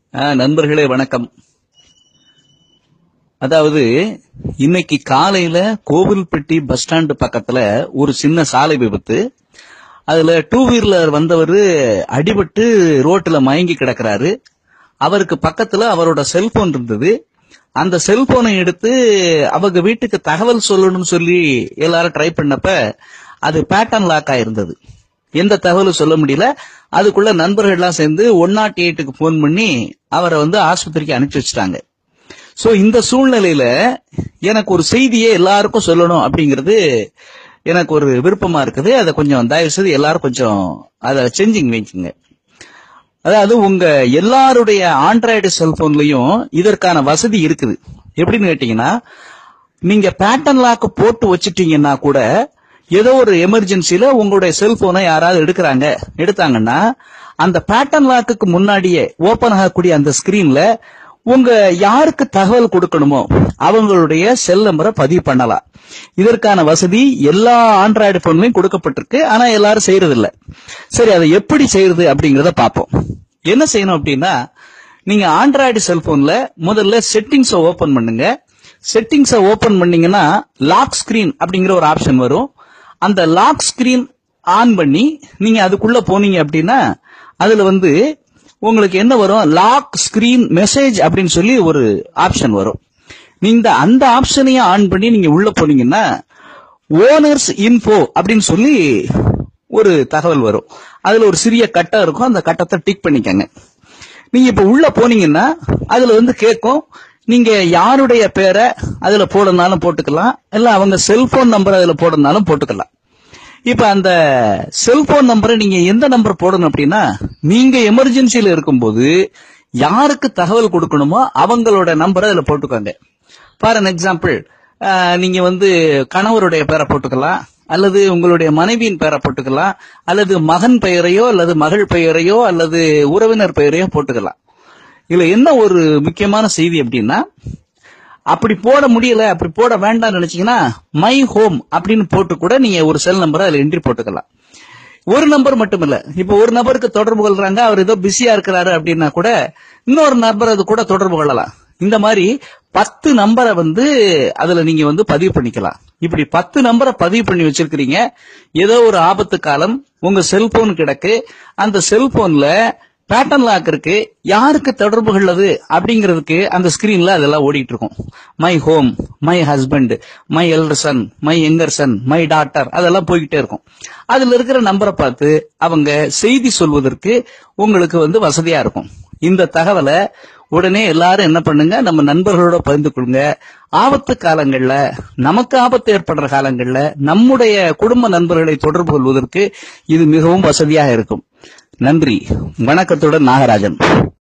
ஆ, நண்பர்களே வணக்கம் அதாவது இன்னைக்கு காலையில கோவில்பட்டி பஸ் ஸ்டாண்டு பக்கத்துல ஒரு சின்ன சாலை விபத்து அதுல டூ வீலர் வந்தவர் அடிபட்டு ரோட்ல மயங்கி கிடக்குறாரு அவருக்கு பக்கத்துல அவரோட செல்போன் இருந்தது அந்த செல்போனை எடுத்து அவங்க வீட்டுக்கு தகவல் சொல்லணும்னு சொல்லி எல்லாரும் ட்ரை பண்ணப்ப அது பேட்டர்ன் லாக் ஆயிருந்தது எந்த தகவலும் சொல்ல முடியல அதுக்குள்ள நண்பர்கள்லாம் சேர்ந்து ஒன் நாட் எயிட்டுக்கு போன் பண்ணி அவரை வந்து ஆஸ்பத்திரிக்கு அனுப்பிச்சு வச்சுட்டாங்க சோ இந்த சூழ்நிலையில எனக்கு ஒரு செய்தியை எல்லாருக்கும் சொல்லணும் அப்படிங்கிறது எனக்கு ஒரு விருப்பமா இருக்குது அதை கொஞ்சம் தயவு செய்து எல்லாரும் கொஞ்சம் அதை செஞ்சிங் வைக்குங்க அதாவது உங்க எல்லாருடைய ஆண்ட்ராய்டு செல்போன்லயும் இதற்கான வசதி இருக்குது எப்படின்னு கேட்டீங்கன்னா நீங்க பேட்டர்ன் லாக் போட்டு வச்சிட்டீங்கன்னா கூட ஏதோ ஒரு எமர்ஜென்சில உங்களுடைய செல்போனை யாராவது எடுக்கிறாங்க எடுத்தாங்கன்னா அந்த பேட்டர்ன் லாக்குக்கு முன்னாடியே ஓபன் ஆகக்கூடிய அந்த ஸ்கிரீன்ல உங்க யாருக்கு தகவல் கொடுக்கணுமோ அவங்களுடைய செல் நம்பரை பதிவு பண்ணலாம் இதற்கான வசதி எல்லா ஆண்ட்ராய்டு போன்லயும் கொடுக்கப்பட்டிருக்கு ஆனா எல்லாரும் செய்யறது இல்ல சரி அதை எப்படி செய்யறது அப்படிங்கறத பார்ப்போம் என்ன செய்யணும் அப்படின்னா நீங்க ஆண்ட்ராய்டு செல்போன்ல முதல்ல செட்டிங்ஸை ஓபன் பண்ணுங்க செட்டிங்ஸை ஓபன் பண்ணீங்கன்னா லாக் ஸ்கிரீன் அப்படிங்கிற ஒரு ஆப்ஷன் வரும் அந்த லாக் ஸ்கிரீன் ஆன் பண்ணி நீங்க அதுக்குள்ள போனீங்க அப்படின்னா அதுல வந்து உங்களுக்கு என்ன வரும் லாக் ஸ்கிரீன் மெசேஜ் அப்படின்னு சொல்லி ஒரு ஆப்ஷன் வரும் நீங்க அந்த ஆப்ஷனையும் ஆன் பண்ணி நீங்க உள்ள போனீங்கன்னா ஓனர்ஸ் இன்ஃபோ அப்படின்னு சொல்லி ஒரு தகவல் வரும் அதுல ஒரு சிறிய கட்டம் இருக்கும் அந்த கட்டத்தை டிக் பண்ணிக்கங்க நீங்க இப்ப உள்ள போனீங்கன்னா அதுல வந்து கேட்கும் நீங்க யாருடைய பேரை அதுல போடனாலும் போட்டுக்கலாம் இல்ல அவங்க செல்போன் நம்பர் அதுல போடனாலும் போட்டுக்கலாம் இப்ப அந்த செல்போன் நம்பரை நீங்க எந்த நம்பர் போடணும் அப்படின்னா நீங்க எமர்ஜென்சில இருக்கும்போது யாருக்கு தகவல் கொடுக்கணுமோ அவங்களோட நம்பரை அதுல போட்டுக்கோங்க ஃபார் அன் எக்ஸாம்பிள் நீங்க வந்து கணவருடைய பேரை போட்டுக்கலாம் அல்லது உங்களுடைய மனைவியின் பேரை போட்டுக்கலாம் அல்லது மகன் பெயரையோ அல்லது மகள் பெயரையோ அல்லது உறவினர் பெயரையோ போட்டுக்கலாம் இதுல என்ன ஒரு முக்கியமான செய்தி அப்படின்னா அப்படி போட முடியல அப்படி போட வேண்டாம்னு நினைச்சீங்கன்னா மை ஹோம் அப்படின்னு போட்டு கூட நீங்க ஒரு செல் நம்பரை அதுல என்ட்ரி போட்டுக்கலாம் ஒரு நம்பர் மட்டும் இல்ல இப்ப ஒரு நபருக்கு தொடர்பு கொள்றாங்க அவர் ஏதோ பிஸியா இருக்கிறாரு அப்படின்னா கூட இன்னொரு நபர் அது கூட தொடர்பு கொள்ளலாம் இந்த மாதிரி பத்து நம்பரை வந்து அதுல நீங்க வந்து பதிவு பண்ணிக்கலாம் இப்படி பத்து நம்பரை பதிவு பண்ணி வச்சிருக்கிறீங்க ஏதோ ஒரு ஆபத்து காலம் உங்க செல்போன் கிடக்கு அந்த செல்போன்ல பேட்டர்ன் லாக் இருக்கு யாருக்கு தொடர்பு கொள்ளது அப்படிங்கிறதுக்கு அந்த ஸ்கிரீன்ல அதெல்லாம் ஓடிட்டு இருக்கும் my home my husband my elder son my younger son my daughter அதெல்லாம் போய்கிட்டே இருக்கும் அதுல இருக்கிற நம்பரை பார்த்து அவங்க செய்தி சொல்வதற்கு உங்களுக்கு வந்து வசதியா இருக்கும் இந்த தகவலை உடனே எல்லாரும் என்ன பண்ணுங்க நம்ம நண்பர்களோட பகிர்ந்து கொள்ளுங்க ஆபத்து காலங்கள்ல நமக்கு ஆபத்து ஏற்படுற காலங்கள்ல நம்முடைய குடும்ப நண்பர்களை தொடர்பு கொள்வதற்கு இது மிகவும் வசதியாக இருக்கும் நன்றி வணக்கத்துடன் நாகராஜன்